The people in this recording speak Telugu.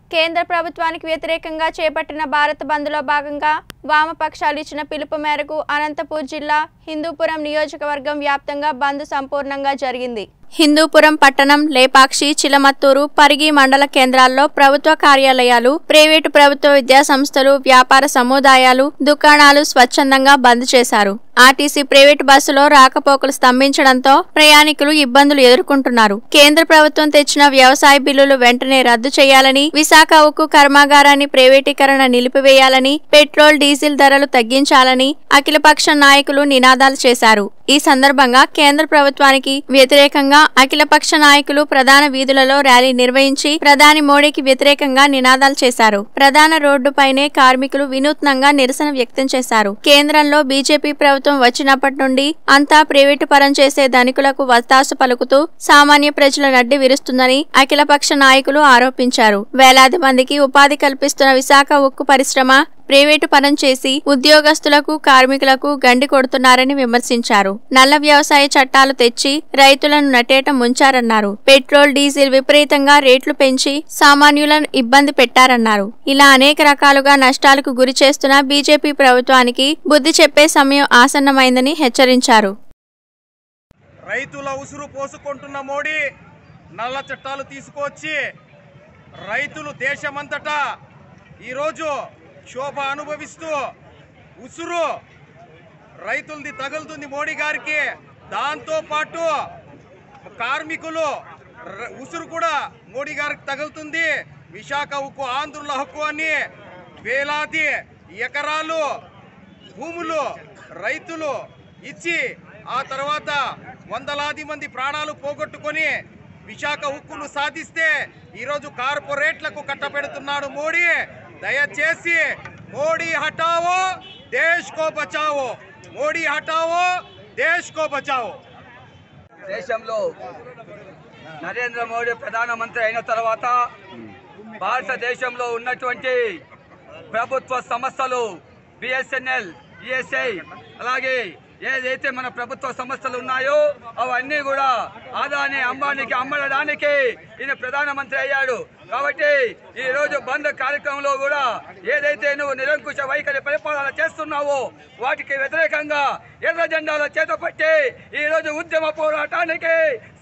కేంద్ర ప్రభుత్వానికి వ్యతిరేకంగా చేపట్టిన భారత్ బంద్లో భాగంగా వామపక్షాలు ఇచ్చిన పిలుపు మేరకు అనంతపూర్ జిల్లా హిందూపురం నియోజకవర్గం వ్యాప్తంగా బంద్ సంపూర్ణంగా జరిగింది హిందూపురం పట్టణం లేపాక్షి చిలమత్తూరు పరిగి మండల కేంద్రాల్లో ప్రభుత్వ కార్యాలయాలు ప్రైవేటు ప్రభుత్వ విద్యా సంస్థలు వ్యాపార సముదాయాలు దుకాణాలు స్వచ్ఛందంగా బంద్ చేశారు ఆర్టీసీ ప్రైవేటు బస్సులో రాకపోకలు స్తంభించడంతో ప్రయాణికులు ఇబ్బందులు ఎదుర్కొంటున్నారు కేంద్ర ప్రభుత్వం తెచ్చిన వ్యవసాయ బిల్లులు వెంటనే రద్దు చేయాలని విశాఖ ఉక్కు కర్మాగారాన్ని ప్రైవేటీకరణ నిలిపివేయాలని పెట్రోల్ డీజిల్ ధరలు తగ్గించాలని అఖిలపక్ష నాయకులు నినాదాలు చేశారు ఈ సందర్భంగా కేంద్ర ప్రభుత్వానికి వ్యతిరేకంగా అఖిలపక్ష నాయకులు ప్రధాన వీధులలో ర్యాలీ నిర్వహించి ప్రధాని మోడీకి వ్యతిరేకంగా నినాదాలు చేశారు ప్రధాన రోడ్డుపైనే కార్మికులు వినూత్నంగా నిరసన వ్యక్తం చేశారు కేంద్రంలో బీజేపీ ప్రభుత్వం వచ్చినప్పటి నుండి అంతా ప్రైవేటు పరం చేసే ధనికులకు వత్తాసు పలుకుతూ సామాన్య ప్రజల నడ్డి విరుస్తుందని అఖిలపక్ష నాయకులు ఆరోపించారు వేలాది మందికి ఉపాధి కల్పిస్తున్న విశాఖ ఉక్కు పరిశ్రమ ప్రైవేటు పరం చేసి ఉద్యోగస్తులకు కార్మికులకు గండి కొడుతున్నారని విమర్శించారు నల్ల వ్యవసాయ చట్టాలు తెచ్చి రైతులను నటేట ముంచారన్నారు పెట్రోల్ డీజిల్ విపరీతంగా రేట్లు పెంచి సామాన్యులను ఇబ్బంది పెట్టారన్నారు ఇలా అనేక రకాలుగా నష్టాలకు గురి చేస్తున్న బీజేపీ ప్రభుత్వానికి బుద్ధి చెప్పే సమయం ఆసన్నమైందని హెచ్చరించారు రైతుల ఉసురు పోసుకుంటున్న మోడీ నల్ల చట్టాలు తీసుకొచ్చి రైతులు దేశమంతటా ఈరోజు శోభ అనుభవిస్తూ ఉసురు రైతులది తగులుతుంది మోడీ గారికి దాంతో పాటు కార్మికులు ర- ఉసురు కూడా మోడీ గారికి తగులుతుంది విశాఖ ఉక్కు ఆంధ్రుల హక్కు అని వేలాది ఎకరాలు భూములు రైతులు ఇచ్చి ఆ తర్వాత వందలాది మంది ప్రాణాలు పోగొట్టుకొని విశాఖ ఉక్కును సాధిస్తే ఈరోజు కార్పొరేట్లకు కట్టబెడుతున్నాడు మోడీ దయచేసి మోడీ హటావో దేశ్ కో బచావో మోడీ హటావో దేశ్ కో బచావో దేశంలో నరేంద్ర మోడీ ప్రధానమంత్రి అయిన తర్వాత భారతదేశంలో ఉన్నటువంటి ప్రభుత్వ సంస్థలు బిఎస్ఎన్ఎల్ ఈఎస్ఐ అలాగే ఏదైతే మన ప్రభుత్వ సంస్థలు ఉన్నాయో అవన్నీ కూడా ఆదాని అంబానీకి అమ్మడానికి ఈయన ప్రధానమంత్రి అయ్యాడు కాబట్టి ఈ రోజు బంద్ కార్యక్రమంలో కూడా ఏదైతే నువ్వు నిరంకుశ వైఖరి పరిపాలన చేస్తున్నావో వాటికి వ్యతిరేకంగా ఎర్ర జెండాల చేత పట్టి ఈ రోజు ఉద్యమ పోరాటానికి